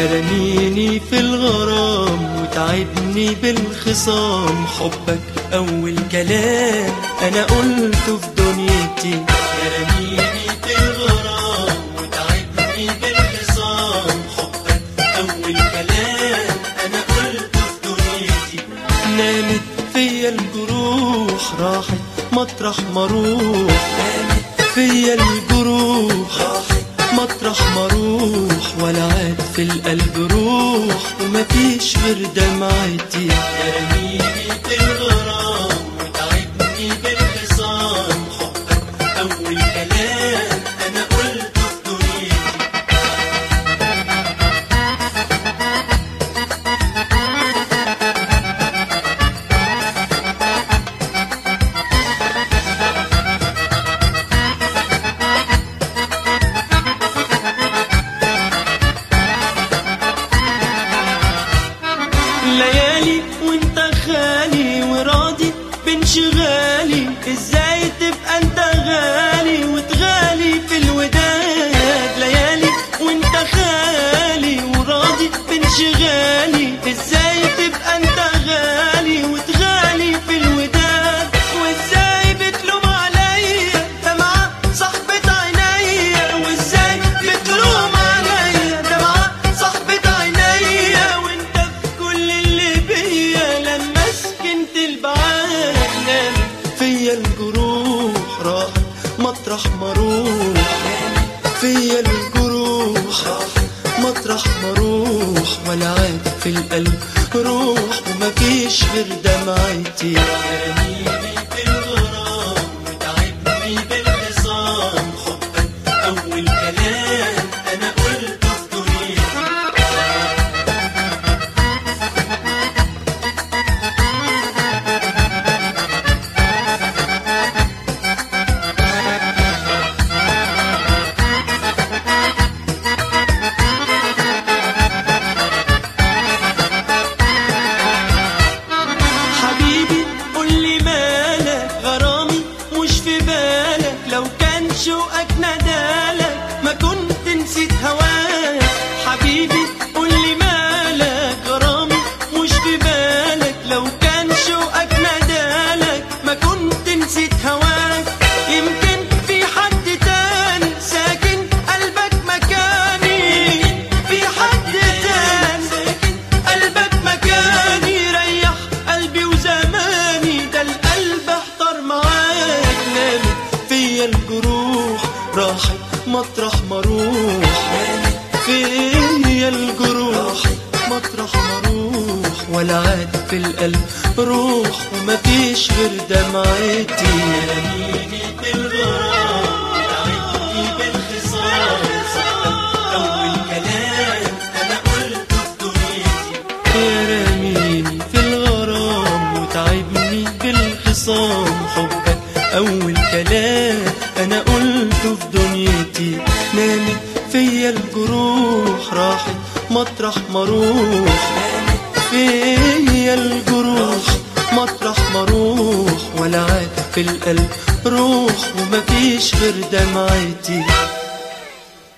يا رميني في الغرام وتعبني بالخصام حبك أول كلام أنا قلته في دنيتي يا رميني في الغرام وتعبني بالخصام حبك أول كلام أنا قلته في دنيتي نامت فيا الجروح راحت مطرح ما اروح نامت فيا الجروح راحت مطرح ما اروح ولا عاد في القلب روح ومفيش غير دمعتي يا رميني في الغرام وتعبني بالخصام حبك اول كلام انا قلته في دنيتي ليالي وانت خالي وراضي بانشغالي ازاي تبقى انت غالي وتغالي في الوداد ليالي وانت خالي وراضي بانشغالي ازاي تبقى انت غالي وتغالي في الوداد وازاي بتلوم عليا دمعة صاحبة عينيا وازاي بتلوم عليا دمعة صاحبة عينيا وانت في كل اللي بيا لما سكنت البعاد نامت فيا الجروح راحت مطرح ما اروح فيا الجروح راحت مطرح ما اروح ولا عاد في القلب روح ومفيش غير دمعتي رميني في الغرام وتعبني بالخصام حبك اول كلام انا قلته في دنيتي حبيبي قولي مالك غرامي مش في بالك لو كان شوقك ندالك ما كنت نسيت هواك حبيبي قولي مالك غرامي مش في بالك لو كان شوقك ندالك ما كنت نسيت هواك يمكن في حد تاني ساكن قلبك مكاني في حد تاني ساكن قلبك مكاني ريح قلبي وزماني ده القلب احتار معاك نامت فيا الجروح راحت مطرح ما اروح فيا الجروح مطرح ما اروح ولا عاد في القلب روح ومفيش غير دمعتي رميني في الغرام وتعبني بالخصام أول كلام أنا قلته في دنيتي يا رميني في الغرام وتعبني بالخصام حبك أول كلام أنا قلته في دنيتي نامت فيا الجروح راحت مطرح ما اروح فيا الجروح مطرح ما اروح ولا عاد في القلب روح ومفيش غير دمعتي